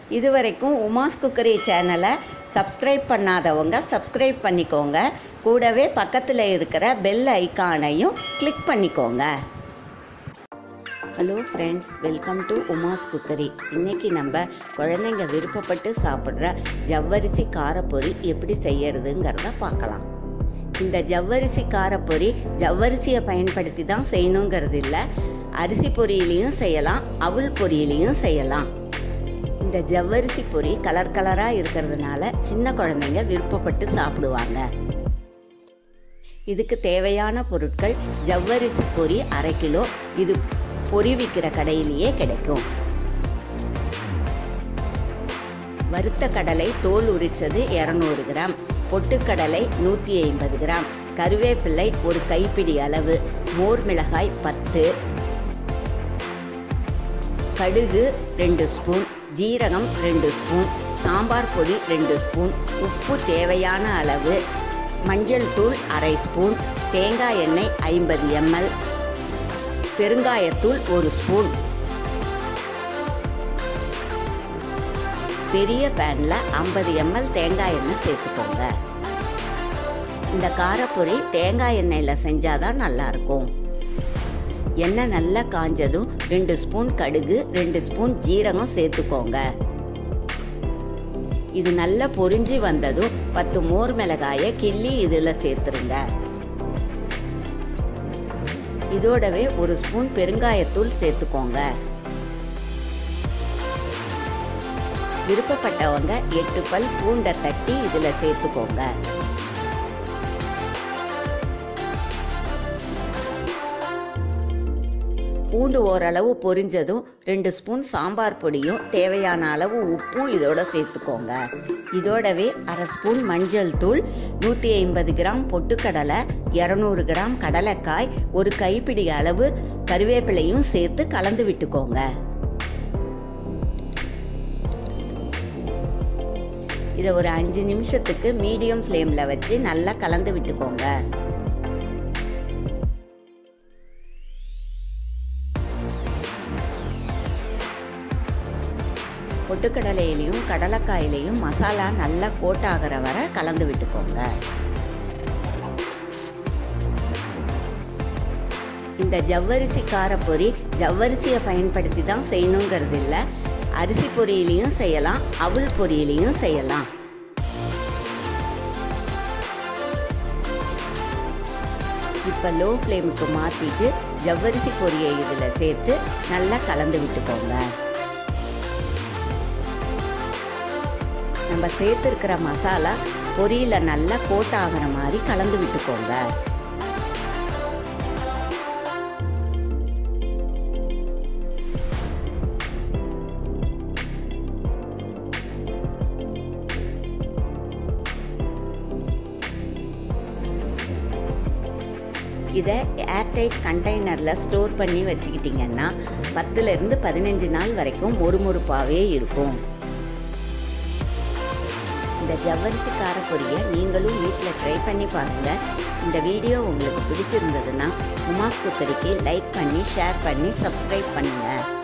இதுவரைக்கும் உமாஸ் குக்கரி சேனலை சப்ஸ்கிரைப் பண்ணாதவங்க சப்ஸ்கிரைப் பண்ணிக்கோங்க கூடவே பக்கத்தில் இருக்கிற பெல் ஐகானையும் கிளிக் பண்ணிக்கோங்க hello friends welcome to Uma's cookery இன்றைக்கி நம்ம குழந்தைங்க விருப்பப்பட்டு சாப்பிட்ற ஜவ்வரிசி காரப்பொரி எப்படி செய்யறதுங்கிறத பார்க்கலாம் இந்த ஜவ்வரிசி காரப்பொரி ஜவ்வரிசியை பயன்படுத்தி தான் செய்யணுங்கிறது இல்லை அரிசி பொரியிலையும் செய்யலாம் அவுல் பொரியிலையும் செய்யலாம் இந்த ஜவ்வரிசி பொரி கலர் கலராக இருக்கிறதுனால சின்ன குழந்தைங்க விருப்பப்பட்டு சாப்பிடுவாங்க இதுக்கு தேவையான பொருட்கள் ஜவ்வரிசி பொரி அரை கிலோ இது பொரி விற்கிற கடையிலேயே கிடைக்கும் வறுத்த கடலை தோல் உரிச்சது இரநூறு கிராம் பொட்டுக்கடலை நூற்றி ஐம்பது கிராம் கருவேப்பிள்ளை ஒரு கைப்பிடி அளவு மோர் மிளகாய் பத்து கடுகு ரெண்டு ஸ்பூன் ஜீரகம் ரெண்டு ஸ்பூன் சாம்பார் பொடி ரெண்டு ஸ்பூன் உப்பு தேவையான அளவு மஞ்சள் தூள் அரை ஸ்பூன் தேங்காய் எண்ணெய் ஐம்பது எம்எல் பெருங்காயத்தூள் ஒரு ஸ்பூன் பெரிய பேனில் ஐம்பது எம்எல் தேங்காய் எண்ணெய் சேர்த்துக்கோங்க இந்த காரப்பொரி தேங்காய் எண்ணெயில் செஞ்சாதான் நல்லாயிருக்கும் எண்ணெய் நல்லா காஞ்சதும் ரெண்டு ஸ்பூன் கடுகு ரெண்டு ஸ்பூன் ஜீரகம் சேர்த்துக்கோங்க இது நல்லா பொரிஞ்சு வந்ததும் பத்து மோர் மிளகாயை கிள்ளி இதில் சேர்த்துருங்க இதோடவே ஒரு ஸ்பூன் பெருங்காயத்தூள் சேர்த்துக்கோங்க விருப்பப்பட்டவங்க எட்டு பல் பூண்டை தட்டி இதில் சேர்த்துக்கோங்க பூண்டு ஓரளவு பொரிஞ்சதும் ரெண்டு ஸ்பூன் சாம்பார் பொடியும் தேவையான அளவு உப்பும் இதோட சேர்த்துக்கோங்க இதோடவே அரை ஸ்பூன் மஞ்சள் தூள் நூற்றி ஐம்பது கிராம் பொட்டுக்கடலை இரநூறு கிராம் கடலைக்காய் ஒரு கைப்பிடி அளவு கருவேப்பிலையும் சேர்த்து கலந்து விட்டுக்கோங்க இதை ஒரு அஞ்சு நிமிஷத்துக்கு மீடியம் ஃப்ளேமில் வச்சு நல்லா கலந்து விட்டுக்கோங்க பொட்டுக்கடலையிலையும் கடலைக்காயிலையும் மசாலா நல்லா கோட் ஆகிற வரை கலந்து விட்டுக்கோங்க இந்த ஜவ்வரிசி காரப்பொரி ஜவ்வரிசியை பயன்படுத்தி தான் செய்யணுங்கிறது இல்லை அரிசி பொரியிலையும் செய்யலாம் அவுல் பொரியிலையும் செய்யலாம் இப்போ லோ ஃப்ளேமுக்கு மாற்றிட்டு ஜவ்வரிசி பொரியை இதில் சேர்த்து நல்லா கலந்து விட்டுக்கோங்க நம்ம சேர்த்துருக்கிற மசாலா பொரியில் நல்லா கோட் ஆகிற மாதிரி கலந்து விட்டுக்கோங்க இதை ஏர்டைட் கண்டெய்னரில் ஸ்டோர் பண்ணி வச்சுக்கிட்டிங்கன்னா பத்துலேருந்து பதினஞ்சு நாள் வரைக்கும் மொறுமொறுப்பாகவே இருக்கும் இந்த ஜவ்வரிசி காரப்பொரியை நீங்களும் வீட்டில் ட்ரை பண்ணி பாருங்கள் இந்த வீடியோ உங்களுக்கு பிடிச்சிருந்ததுன்னா உமாஸ் குக்கரிக்கு லைக் பண்ணி ஷேர் பண்ணி சப்ஸ்கிரைப் பண்ணுங்கள்